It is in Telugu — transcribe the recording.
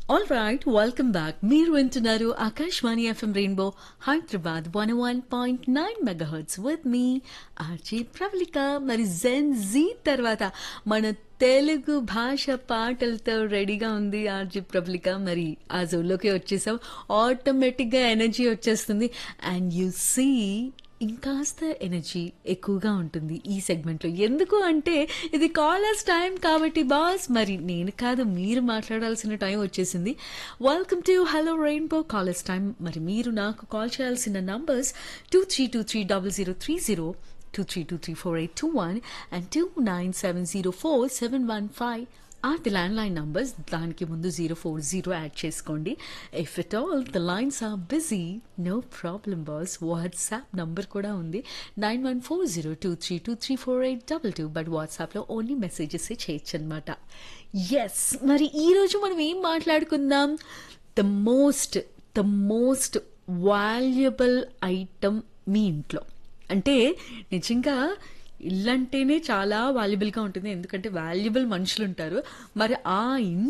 ఆల్ రైట్ వెల్కమ్ బ్యాక్ మీరు వింటున్నారు Akashvani FM rainbow Hyderabad one one point nine megahertz with మీ ఆర్జీ ప్రవళిక మరి జెన్ జీ తర్వాత మన తెలుగు భాష పాటలతో రెడీగా ఉంది ఆర్జీ ప్రవళిక మరి ఆ జోన్లోకి వచ్చేసాం ఆటోమేటిక్గా ఎనర్జీ వచ్చేస్తుంది అండ్ యు సీ ఇంకాస్త ఎనర్జీ ఎక్కువగా ఉంటుంది ఈ సెగ్మెంట్లో ఎందుకు అంటే ఇది కాలర్స్ టైం కాబట్టి బాస్ మరి నేను కాదు మీరు మాట్లాడాల్సిన టైం వచ్చేసింది welcome to hello rainbow callers time మరి మీరు నాకు కాల్ చేయాల్సిన numbers two three two three double zero three zero two three two three four eight two one and two nine seven zero four seven one five uh the land line numbers దానికి ముందు జీరో ఫోర్ జీరో యాడ్ చేసుకోండి if at all the lines are busy no problem boss WhatsApp number కూడా ఉంది nine one four zero two three two three four eight double two but వాట్సాప్లో ఓన్లీ మెసేజెస్ చేయొచ్చు అనమాట ఎస్ మరి ఈరోజు మనం ఏం మాట్లాడుకుందాం the most the most valuable item మీ ఇంట్లో అంటే నిజంగా ఇల్లు అంటేనే చాలా వాల్యుబుల్గా ఉంటుంది ఎందుకంటే వాల్యుబుల్ మనుషులు ఉంటారు మరి ఆ